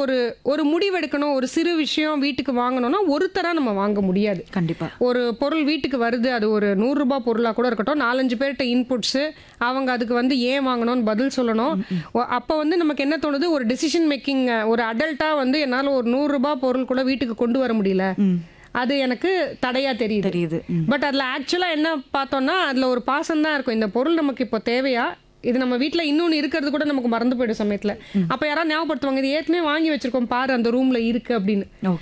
ஒரு ஒரு முடிவெடுக்கணும் ஒரு சிறு விஷயம் வீட்டுக்கு வாங்கணும்னா ஒருத்தரா நம்ம வாங்க முடியாது கண்டிப்பா ஒரு பொருள் வீட்டுக்கு வருது அது ஒரு நூறுரூபா பொருளாக கூட இருக்கட்டும் நாலஞ்சு பேர்கிட்ட இன்புட்ஸு அவங்க அதுக்கு வந்து ஏன் வாங்கணும்னு பதில் சொல்லணும் ஒ- அப்போ வந்து நமக்கு என்ன தோணுது ஒரு டெசிஷன் மேக்கிங் ஒரு அடல்ட்டாக வந்து என்னால் ஒரு நூறுரூபா பொருள் கூட வீட்டுக்கு கொண்டு வர முடியல ம் அது எனக்கு தடையா தெரியுது தெரியுது ம். பட் அதில் ஆக்சுவலாக என்ன பார்த்தோம்னா அதில் ஒரு பாசம் தான் இருக்கும் இந்த பொருள் நமக்கு இப்போ தேவையா இது நம்ம வீட்டில் இன்னொன்று இருக்கிறது கூட நமக்கு மறந்து போயிடும் சமயத்தில் அப்போ யாராவது ஞாபகப்படுத்துவாங்க இது ஏற்கனவே வாங்கி வச்சிருக்கோம் பாரு அந்த ரூமில் இருக்கு அப்படின்னு ஓகே